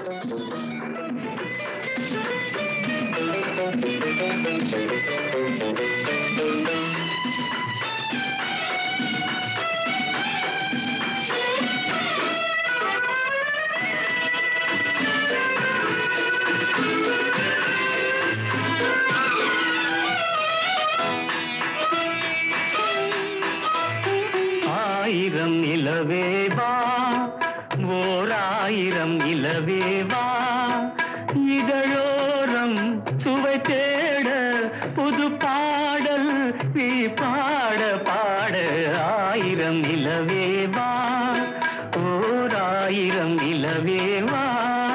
ஆயிரம் நிலவேவா ஓர் ஆயிரம் நிலவேவா இதழோரம் சுவை தேட புது பாடல் நீ பாட பாட ஆயிரம் நிலவேவா ஓர் ஆயிரம் நிலவேவா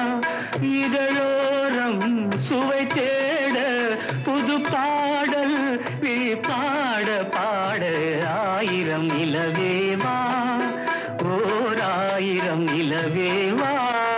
இதழோரம் சுவை தேட புது பாடல் நீ பாட பாட ஆயிரம் நிலவேவா ஓர் ஆயிரம் நிலவேவா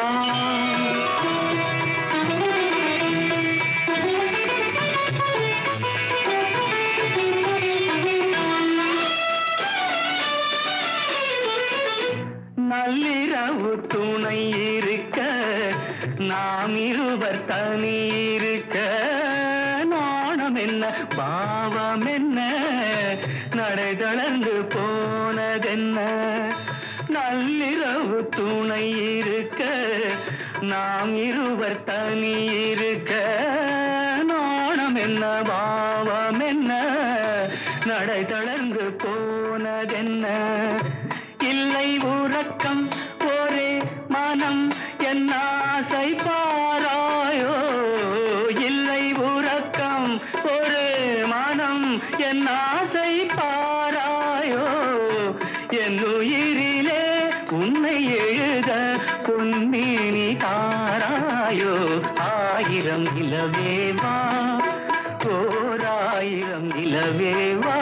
நள்ளிரவு துணை இருக்க நாம் இருவர் தனி இருக்க நாணம் என்ன பாவம் என்ன நடை தளர்ந்து போனதென்ன நள்ளிரவு துணை இருக்க நாம் இருவர் தனி இருக்க நாணம் என்ன பாவம் என்ன நடை தளர்ந்து போனதென்ன இல்லை உறக்கம் ஒரே மனம் என் ஆசை பாராயோ இல்லை உறக்கம் ஒரு மனம் என் ஆசை பாராயோ என் உயிரிலே உன்னை எழுத பொன்மேனி தாராயோ ஆயிரம் இலவேவா ஓர் ஆயிரம் இலவேவா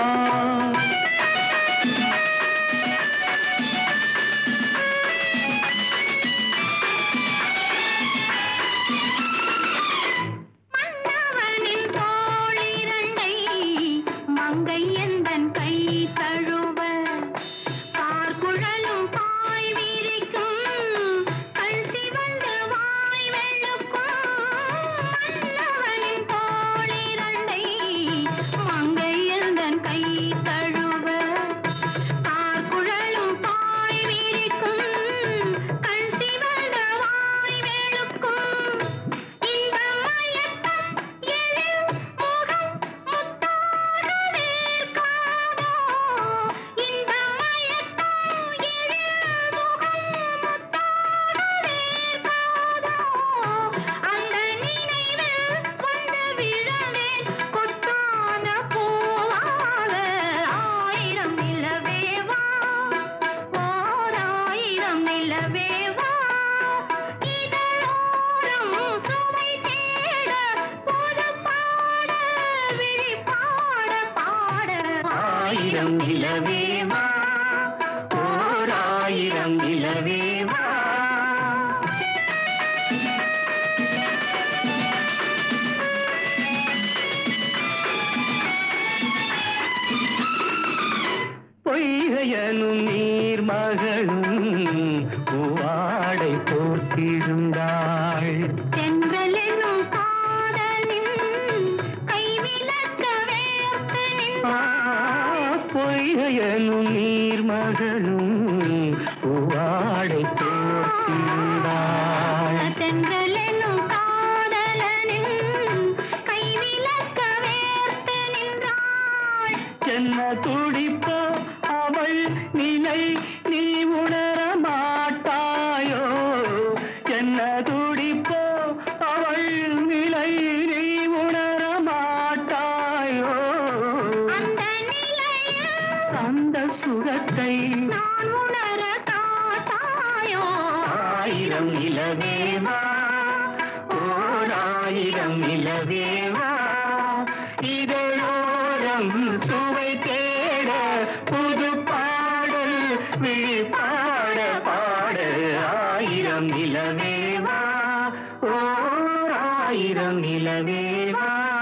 மன்னவனின் தோளிரண்டை மங்கை எந்தன் கை தழுவ பார்க்குழலும் பாய் விரிக்கும் கண் சிவந்து வாய் வெளுக்கும் மன்னவனின் தோளிரண்டை மங்கை எந்தன் கை தழுவ பார்க்குழலும் பாய் விரிக்கும் கண் சிவந்த வாய் வெளுக்கும் இந்த மயக்கம் எழில் முகம் முத்தாரவே காணோ இந்த மயக்கம் எழில் முகம் முத்தாரவே காணோ அந்த நினைவில் வந்து விழவேன் கொத்தான பூவாக ஆயிரம் நிலவேவா ஓர் ஆயிரம் நிலவேவா இதழோரம் சுவை தேட புது பாட விழி பாட பாட ஆயிரம் இலவேவா ஓர் ஆயிரம் இலவேவா பொய்கையனும் நீர் மகளும் பூவாடை போட்டிருந்தாள் தென்றலெனும் காதலின் கைவிலக்க வேர்த்து நின்றாள் பொய்கையனும் நீர் மகளும் பூவாடை போட்டிருந்தாள் தென்றலெனும் காதலனின் கைவிலக்க வேர்த்து நின்றாள் என்ன துடிப்போ அவள் நிலை நீ உணர மாட்டாயோ என்ன துடிப்போ அவள் நிலை நீ உணர மாட்டாயோ அந்த நிலையில் அந்த சுகத்தை நான் உணர காட்டாயோ ஆயிரம் இலவேவா ஓர் ஆயிரம் இலவேவா இதழோரம் சுவை தேட புது பாடல் விழி பாட பாட ஆயிரம் இலவேவா ஓர் ஆயிரம் இலவேவா